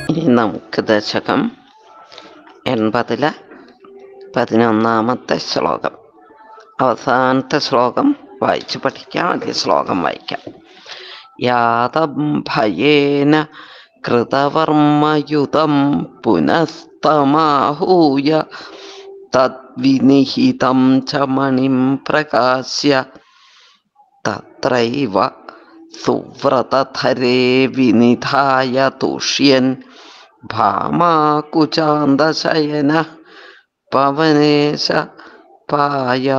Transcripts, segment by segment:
ഇനി നമുക്ക് ദശകം എൺപതിലെ പതിനൊന്നാമത്തെ ശ്ലോകം അവസാനത്തെ ശ്ലോകം വായിച്ച് പഠിക്കാം ആദ്യ ശ്ലോകം വായിക്കാം യാതം ഭയേന കൃതവർമ്മയുതം പുനസ്തമാഹൂയ തദ്വിനിഹിതം ച മണിം പ്രകാശ്യ തത്രൈവ സുവ്രതധരേ വിനിധായ തുഷ്യൻ ഭാമാകുചാന്തശയന പവനേശ പായാ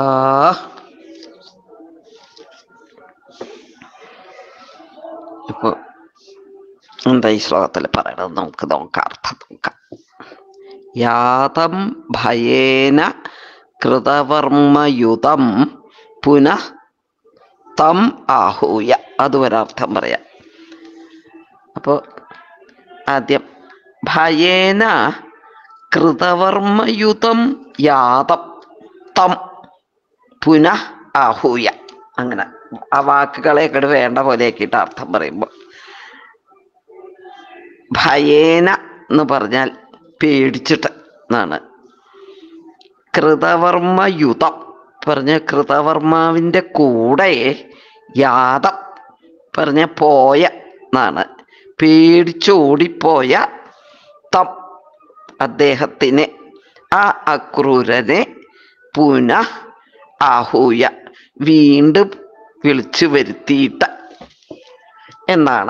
ഇപ്പൊ എന്താ ഈ ശ്ലോകത്തിൽ പറയണത് നമുക്ക് നോക്കാം അർത്ഥം നോക്കാം യാതം ഭയേന കൃതവർമ്മയുതം പുനഃ തം ആഹൂയ അതുവരർത്ഥം പറയാം അപ്പോൾ ആദ്യം ഭയേന കൃതവർമ്മയുതം യാതം തം പുനഃ ആഹൂയ അങ്ങനെ ആ വാക്കുകളെ ഇങ്ങോട്ട് വേണ്ട പോലെയാക്കിയിട്ട് അർത്ഥം പറയുമ്പോൾ ഭയേന എന്ന് പറഞ്ഞാൽ പേടിച്ചിട്ട് എന്നാണ് കൃതവർമ്മയുതം പറഞ്ഞ കൃതവർമാവിൻ്റെ കൂടെ യാതം പറഞ്ഞ പോയ എന്നാണ് പേടിച്ചോടിപ്പോയ തം അദ്ദേഹത്തിന് ആ അക്രൂരനെ പുനഃ ആഹൂയ വീണ്ടും വിളിച്ചു വരുത്തിയിട്ട് എന്നാണ്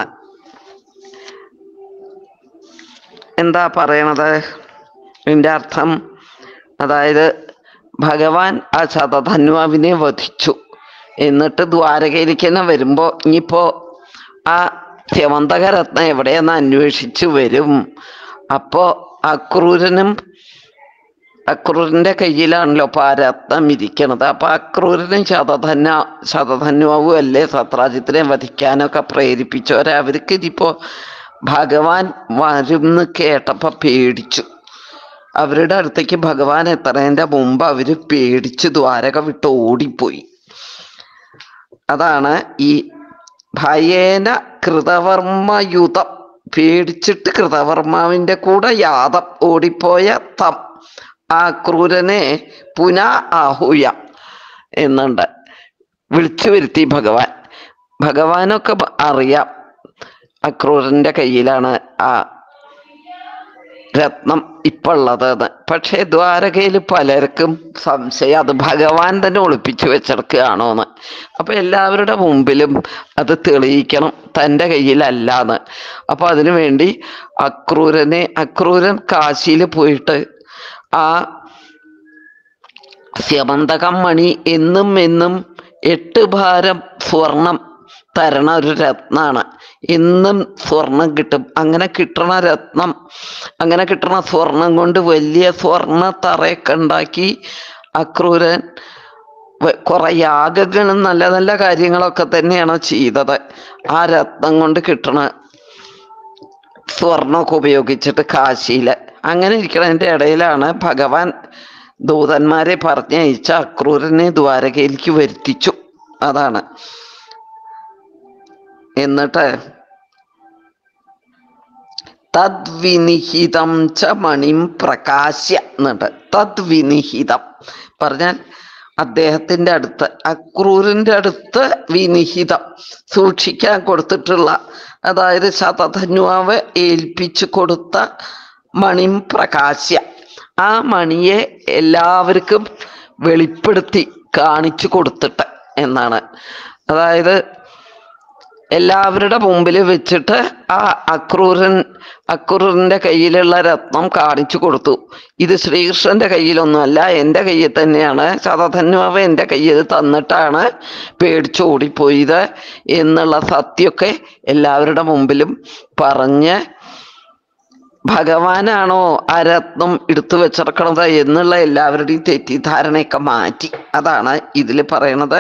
എന്താ പറയണത് ഇതിൻ്റെ അർത്ഥം അതായത് ഭഗവാൻ ആ ശതധന്വാവിനെ വധിച്ചു എന്നിട്ട് ദ്വാരകയിലേക്ക് തന്നെ വരുമ്പോൾ ഇനിയിപ്പോ ആ സ്യമന്തകരത്നം എവിടെയെന്ന് അന്വേഷിച്ചു വരും അപ്പോ അക്രൂരനും അക്രൂരന്റെ കയ്യിലാണല്ലോ ഇപ്പൊ ആ രത്നം ഇരിക്കണത് അപ്പൊ അക്രൂരനും ശതധന്യ ശതധന്വാവും അല്ലേ സത്രാജിത്തിനെ വധിക്കാനൊക്കെ പ്രേരിപ്പിച്ചവരെ അവർക്ക് ഇതിപ്പോ ഭഗവാൻ വരും എന്ന് കേട്ടപ്പോ പേടിച്ചു അവരുടെ അടുത്തേക്ക് ഭഗവാൻ എത്തുന്നതിന്റെ മുമ്പ് അവര് പേടിച്ച് ദ്വാരക വിട്ട് ഓടിപ്പോയി അതാണ് ഈ ഭയേന കൃതവർമ്മയുതം പേടിച്ചിട്ട് കൃതവർമാവിന്റെ കൂടെ യാതം ഓടിപ്പോയ തം ആ ക്രൂരനെ പുന ആഹൂയ എന്നുണ്ട് വിളിച്ചു വരുത്തി ഭഗവാൻ ഭഗവാനൊക്കെ ബ- അറിയാം അക്രൂരന്റെ കയ്യിലാണ് ആ രത്നം ഇപ്പൊ ഉള്ളത് പക്ഷേ ദ്വാരകയിൽ പലർക്കും സംശയം അത് ഭഗവാൻ തന്നെ ഒളിപ്പിച്ചു വെച്ചെടുക്കുകയാണോ എന്ന് അപ്പൊ എല്ലാവരുടെ മുമ്പിലും അത് തെളിയിക്കണം തൻ്റെ കയ്യിലല്ലാന്ന് അപ്പൊ അതിനു വേണ്ടി അക്രൂരനെ അക്രൂരൻ കാശിയിൽ പോയിട്ട് ആ സ്യമന്തകം മണി എന്നും എന്നും എട്ട് ഭാരം സ്വർണം തരണ ഒരു രത്നാണ് എന്നും സ്വർണം കിട്ടും അങ്ങനെ കിട്ടണ രത്നം അങ്ങനെ കിട്ടണ സ്വർണം കൊണ്ട് വലിയ സ്വർണ്ണ തറയൊക്കെ ഉണ്ടാക്കി അക്രൂരൻ വ- കുറെ യാഗങ്ങളും നല്ല നല്ല കാര്യങ്ങളൊക്കെ തന്നെയാണ് ചെയ്തത് ആ രത്നം കൊണ്ട് കിട്ടണ സ്വർണമൊക്കെ ഉപയോഗിച്ചിട്ട് കാശിയില് അങ്ങനെ ഇരിക്കണതിന്റെ ഇടയിലാണ് ഭഗവാൻ ദൂതന്മാരെ പറഞ്ഞയച്ച അക്രൂരനെ ദ്വാരകയിലേക്ക് വരുത്തിച്ചു അതാണ് എന്നിട്ട് തദ്വിനിഹിതം ച മണിം പ്രകാശ്യ എന്നിട്ട് തദ്വിനിഹിതം പറഞ്ഞാൽ അദ്ദേഹത്തിന്റെ അടുത്ത് അക്രൂരിന്റെ അടുത്ത് വിനിഹിതം സൂക്ഷിക്കാൻ കൊടുത്തിട്ടുള്ള അതായത് ശതധന്വാവ് ഏൽപ്പിച്ചു കൊടുത്ത മണിം പ്രകാശ്യ ആ മണിയെ എല്ലാവർക്കും വെളിപ്പെടുത്തി കാണിച്ചു കൊടുത്തിട്ട് എന്നാണ് അതായത് എല്ലാവരുടെ മുമ്പിൽ വെച്ചിട്ട് ആ അക്രൂരൻ അക്രൂരന്റെ കയ്യിലുള്ള രത്നം കാണിച്ചു കൊടുത്തു ഇത് ശ്രീകൃഷ്ണന്റെ കയ്യിലൊന്നുമല്ല എൻ്റെ കയ്യിൽ തന്നെയാണ് ശതധന്വാവ് എൻ്റെ കയ്യിൽ തന്നിട്ടാണ് പേടിച്ചോടിപ്പോയത് എന്നുള്ള സത്യമൊക്കെ എല്ലാവരുടെ മുമ്പിലും പറഞ്ഞ് ഭഗവാനാണോ ആ രത്നം എടുത്തു വെച്ചിറക്കണത് എന്നുള്ള എല്ലാവരുടെയും തെറ്റിദ്ധാരണയൊക്കെ മാറ്റി അതാണ് ഇതിൽ പറയണത്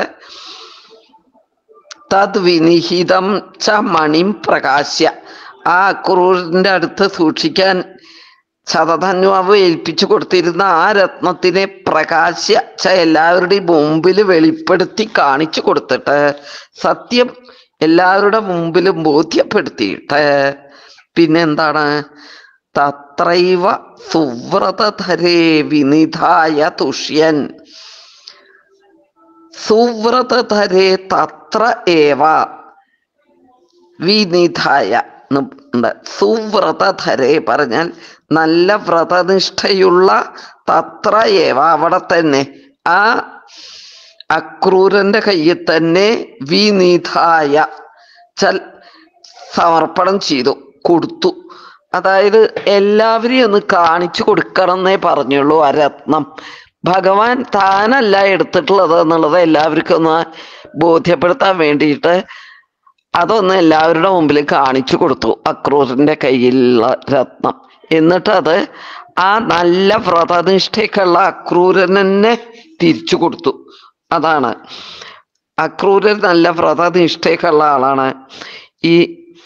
തദ് വിനിഹിതം ച മണിം പ്രകാശ്യ ആ അക്രൂരിന്റെ അടുത്ത് സൂക്ഷിക്കാൻ ശതധന്വാവ് ഏൽപ്പിച്ചു കൊടുത്തിരുന്ന ആ രത്നത്തിനെ പ്രകാശ്യ ച എല്ലാവരുടെയും മുമ്പിൽ വെളിപ്പെടുത്തി കാണിച്ചു കൊടുത്തിട്ട് സത്യം എല്ലാവരുടെ മുമ്പിലും ബോധ്യപ്പെടുത്തിയിട്ട് പിന്നെ എന്താണ് തത്രൈവ സുവ്രതധരേ വിനിധായ തുഷ്യൻ സുവ്രതധരേ തത്ര ഏവ വിനിധായ ഉണ്ട് സുവ്രതധരേ പറഞ്ഞാൽ നല്ല വ്രതനിഷ്ഠയുള്ള തത്ര ഏവ അവിടെ തന്നെ ആ അക്രൂരന്റെ കയ്യിൽ തന്നെ വിനിധായ ചൽ സമർപ്പണം ചെയ്തു കൊടുത്തു അതായത് എല്ലാവരെയും ഒന്ന് കാണിച്ചു കൊടുക്കണം എന്നേ പറഞ്ഞുള്ളൂ ആ രത്നം ഭഗവാൻ താനല്ല എടുത്തിട്ടുള്ളത് എന്നുള്ളത് എല്ലാവർക്കും ഒന്ന് ബോധ്യപ്പെടുത്താൻ വേണ്ടിയിട്ട് അതൊന്ന് എല്ലാവരുടെ മുമ്പിൽ കാണിച്ചു കൊടുത്തു അക്രൂരന്റെ കയ്യിലുള്ള രത്നം എന്നിട്ട് അത് ആ നല്ല വ്രതനിഷ്ഠയ്ക്കുള്ള അക്രൂരൻ തന്നെ തിരിച്ചു കൊടുത്തു അതാണ് അക്രൂരൻ നല്ല വ്രതനിഷ്ഠയ്ക്കുള്ള ആളാണ് ഈ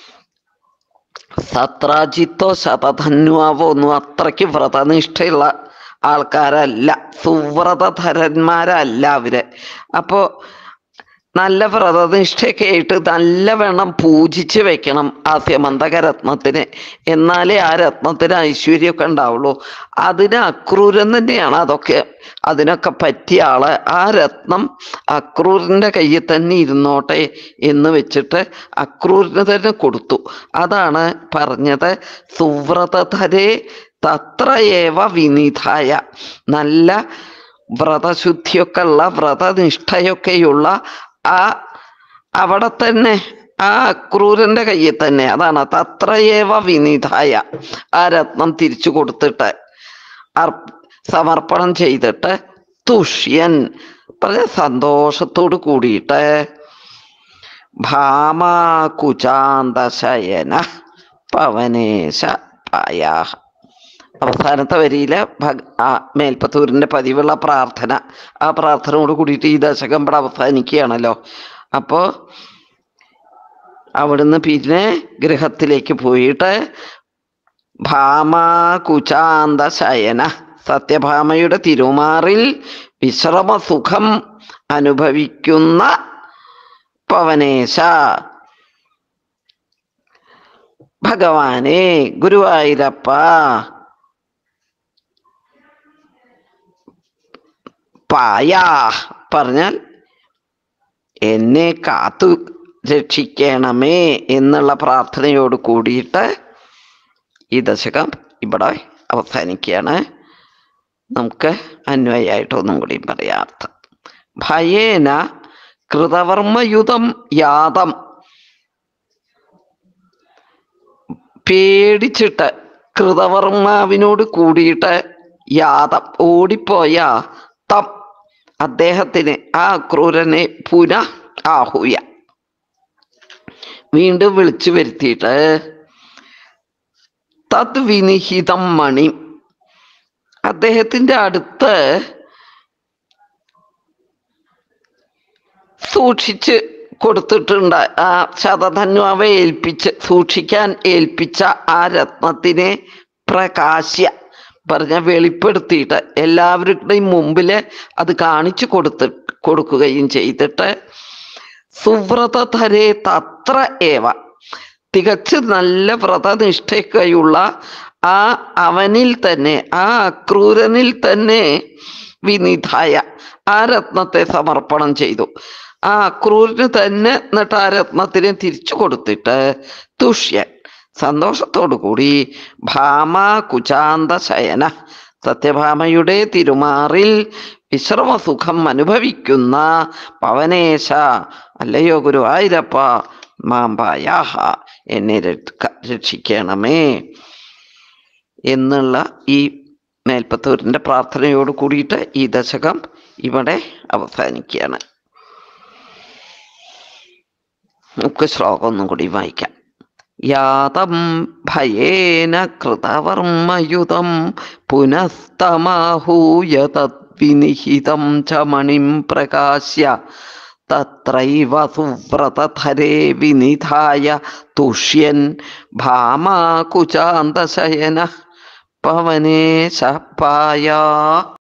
സത്രാജിത്തോ ശതധന്വാവോ ഒന്നും അത്രയ്ക്ക് വ്രതനിഷ്ഠയുള്ള ആൾക്കാരല്ല സുവ്രതധരന്മാരല്ല അവര് അപ്പോ നല്ല വ്രതനിഷ്ഠയൊക്കെ ആയിട്ട് നല്ലവണ്ണം പൂജിച്ച് വെക്കണം ആ സ്യമന്തക രത്നത്തിന് എന്നാലേ ആ രത്നത്തിന് ഐശ്വര്യമൊക്കെ ഉണ്ടാവുള്ളൂ അതിന് അക്രൂരൻ തന്നെയാണ് അതൊക്കെ അതിനൊക്കെ പറ്റിയ ആള് ആ രത്നം അക്രൂരന്റെ കയ്യിൽ തന്നെ ഇരുന്നോട്ടെ എന്ന് വെച്ചിട്ട് അക്രൂരിന് തന്നെ കൊടുത്തു അതാണ് പറഞ്ഞത് സുവ്രതധരേ തത്ര ഏവ വിനിധായ നല്ല വ്രതശുദ്ധിയൊക്കെ ഉള്ള വ്രതനിഷ്ഠയൊക്കെയുള്ള ആ അവിടെ തന്നെ ആ അക്രൂരന്റെ കയ്യിൽ തന്നെ അതാണ് തത്രയേവ വിനിധായ ആ രത്നം തിരിച്ചു കൊടുത്തിട്ട് അർപ്പ സമർപ്പണം ചെയ്തിട്ട് തുഷ്യൻ പറഞ്ഞ സന്തോഷത്തോട് കൂടിയിട്ട് ഭാമാകുചാന്തശയന പവനേശ പായാഹ അവസാനത്തെ വരിയില് ഭഗ ആ മേൽപ്പത്തൂരിന്റെ പതിവുള്ള പ്രാർത്ഥന ആ പ്രാർത്ഥനയോട് കൂടിയിട്ട് ഈ ദശകം ഇവിടെ അവസാനിക്കുകയാണല്ലോ അപ്പോ അവിടുന്ന് പിന്നെ ഗൃഹത്തിലേക്ക് പോയിട്ട് ഭാമാകുചാന്ത ശയന സത്യഭാമയുടെ തിരുമാറിൽ വിശ്രമസുഖം അനുഭവിക്കുന്ന പവനേശ ഭഗവാനെ ഗുരുവായൂരപ്പ പായാ പറഞ്ഞാൽ എന്നെ കാത്തു രക്ഷിക്കണമേ എന്നുള്ള പ്രാർത്ഥനയോട് കൂടിയിട്ട് ഈ ദശകം ഇവിടെ അവസാനിക്കുകയാണ് നമുക്ക് അന്വയായിട്ട് ഒന്നും കൂടി പറയാം അർത്ഥം ഭയേന കൃതവർമ്മയുതം യാതം പേടിച്ചിട്ട് കൃതവർമാവിനോട് കൂടിയിട്ട് യാതം ഓടിപ്പോയ തം അദ്ദേഹത്തിന് ആ ക്രൂരനെ പുന ആഹൂയ വീണ്ടും വിളിച്ചു വരുത്തിയിട്ട് തത് വിനിഹിതം മണി അദ്ദേഹത്തിന്റെ അടുത്ത് സൂക്ഷിച്ച് കൊടുത്തിട്ടുണ്ട് ആ ശതധന്വാവെ ഏൽപ്പിച്ച് സൂക്ഷിക്കാൻ ഏൽപ്പിച്ച ആ രത്നത്തിനെ പ്രകാശ്യ പറഞ്ഞ വെളിപ്പെടുത്തിയിട്ട് എല്ലാവരുടെയും മുമ്പില് അത് കാണിച്ചു കൊടുത്ത് കൊടുക്കുകയും ചെയ്തിട്ട് സുവ്രതധരേ തത്ര ഏവ തികച്ച് നല്ല വ്രതനിഷ്ഠയ്ക്കുള്ള ആ അവനിൽ തന്നെ ആ അക്രൂരനിൽ തന്നെ വിനിധായ ആ രത്നത്തെ സമർപ്പണം ചെയ്തു ആ അക്രൂരിന് തന്നെ എന്നിട്ട് ആ രത്നത്തിനെ തിരിച്ചു കൊടുത്തിട്ട് തുഷ്യൻ സന്തോഷത്തോടു കൂടി ഭാമ കുചാന്ത ശയന സത്യഭാമയുടെ തിരുമാറിൽ വിശ്രമസുഖം അനുഭവിക്കുന്ന പവനേശ അല്ലയോ ഗുരുവായൂരപ്പ മാമ്പായാഹ എന്നെ രക്ഷ- രക്ഷിക്കണമേ എന്നുള്ള ഈ മേൽപ്പത്തൂരിന്റെ പ്രാർത്ഥനയോട് കൂടിയിട്ട് ഈ ദശകം ഇവിടെ അവസാനിക്കുകയാണ് നമുക്ക് ശ്ലോകം ഒന്നും കൂടി വായിക്കാം യാതം ഭയേന കൃതവർമ്മയുതം പുനസ്തമാഹൂയ തദ്വിനിഹിതം ച മണിം പ്രകാശ്യ തത്രൈവ സുവ്രതധരേ വിനിധായ തുഷ്യൻ ഭാമാകുചാന്തശയന പവനേശ പായാ